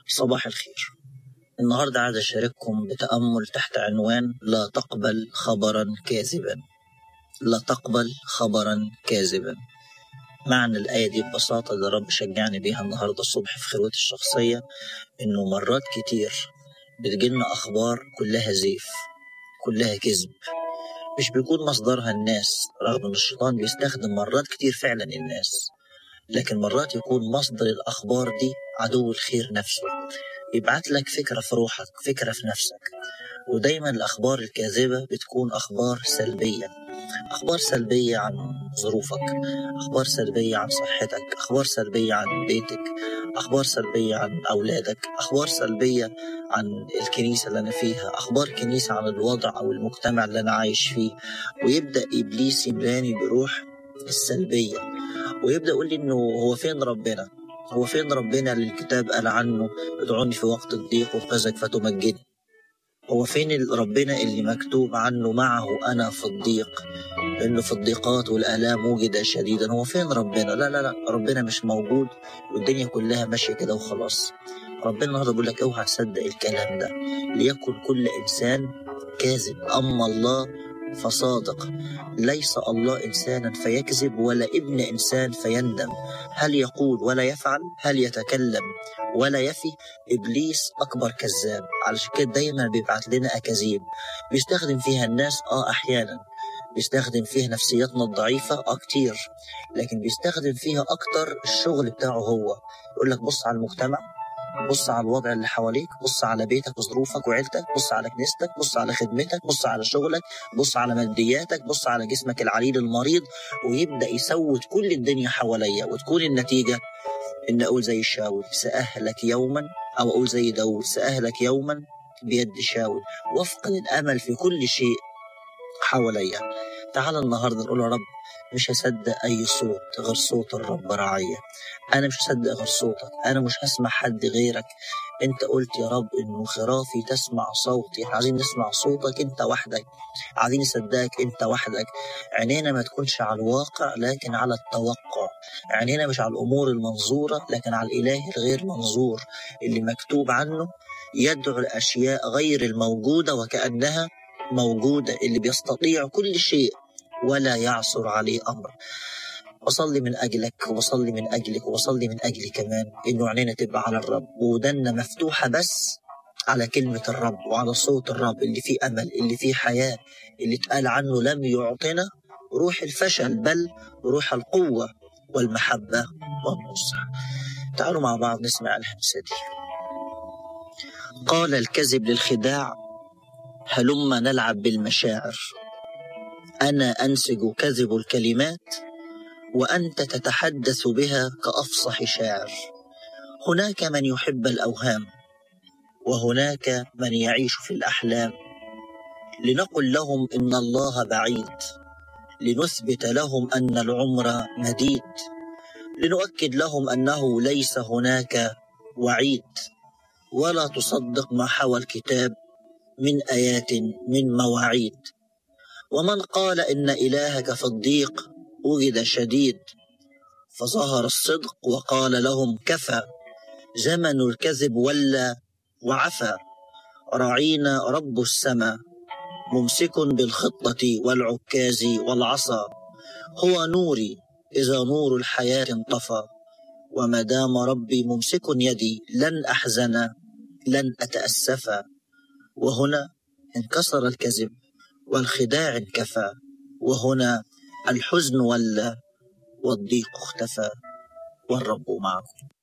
صباح الخير النهاردة عايز أشارككم بتأمل تحت عنوان لا تقبل خبرا كاذبا لا تقبل خبرا كاذبا معنى الآية دي ببساطة اللي الرب شجعني بيها النهاردة الصبح في خلوتي الشخصية إنه مرات كتير بتجيلنا أخبار كلها زيف كلها كذب مش بيكون مصدرها الناس رغم إن الشيطان بيستخدم مرات كتير فعلا الناس لكن مرات يكون مصدر الأخبار دي عدو الخير نفسه يبعت لك فكرة في روحك فكرة في نفسك ودايما الأخبار الكاذبة بتكون أخبار سلبية أخبار سلبية عن ظروفك أخبار سلبية عن صحتك أخبار سلبية عن بيتك أخبار سلبية عن أولادك أخبار سلبية عن الكنيسة اللي أنا فيها أخبار كنيسة عن الوضع أو المجتمع اللي أنا عايش فيه ويبدأ إبليس يملاني بروح السلبية ويبدأ يقول لي إنه هو فين ربنا هو فين ربنا اللي الكتاب قال عنه ادعوني في وقت الضيق وخزك فتمجدني هو فين ربنا اللي مكتوب عنه معه أنا في الضيق لأنه في الضيقات والآلام وجد شديدا هو فين ربنا لا لا لا ربنا مش موجود والدنيا كلها ماشية كده وخلاص ربنا النهارده بيقول لك اوعى تصدق الكلام ده ليكن كل إنسان كاذب أما الله فصادق ليس الله إنسانا فيكذب ولا ابن إنسان فيندم هل يقول ولا يفعل هل يتكلم ولا يفي إبليس أكبر كذاب علشان كده دايما بيبعت لنا أكاذيب بيستخدم فيها الناس آه أحيانا بيستخدم فيها نفسياتنا الضعيفة آه كتير لكن بيستخدم فيها أكتر الشغل بتاعه هو يقول لك بص على المجتمع بص على الوضع اللي حواليك بص على بيتك وظروفك وعيلتك بص على كنيستك بص على خدمتك بص على شغلك بص على مادياتك بص على جسمك العليل المريض ويبدأ يسود كل الدنيا حواليا وتكون النتيجة إن أقول زي الشاول سأهلك يوما أو أقول زي داود سأهلك يوما بيد شاول وافقد الأمل في كل شيء حواليا تعال النهاردة نقول يا رب مش هصدق أي صوت غير صوت الرب رعية أنا مش هصدق غير صوتك أنا مش هسمع حد غيرك أنت قلت يا رب إنه خرافي تسمع صوتي إحنا عايزين نسمع صوتك أنت وحدك عايزين نصدقك أنت وحدك عينينا ما تكونش على الواقع لكن على التوقع عينينا مش على الأمور المنظورة لكن على الإله الغير منظور اللي مكتوب عنه يدعو الأشياء غير الموجودة وكأنها موجودة اللي بيستطيع كل شيء ولا يعثر عليه أمر وصلي من أجلك وصلي من أجلك وصلي من أجلي كمان إنه عينينا تبقى على الرب ودنا مفتوحة بس على كلمة الرب وعلى صوت الرب اللي فيه أمل اللي فيه حياة اللي اتقال عنه لم يعطنا روح الفشل بل روح القوة والمحبة والنصح تعالوا مع بعض نسمع الحمسة دي قال الكذب للخداع هلم نلعب بالمشاعر أنا أنسج كذب الكلمات وأنت تتحدث بها كأفصح شاعر هناك من يحب الأوهام وهناك من يعيش في الأحلام لنقل لهم إن الله بعيد لنثبت لهم أن العمر مديد لنؤكد لهم أنه ليس هناك وعيد ولا تصدق ما حوى الكتاب من آيات من مواعيد ومن قال إن إلهك في الضيق وجد شديد فظهر الصدق وقال لهم كفى زمن الكذب ولى وعفى راعينا رب السماء ممسك بالخطة والعكاز والعصا هو نوري إذا نور الحياة انطفى وما دام ربي ممسك يدي لن أحزن لن أتأسف وهنا انكسر الكذب والخداع انكفى وهنا الحزن ولى والضيق اختفى والرب معكم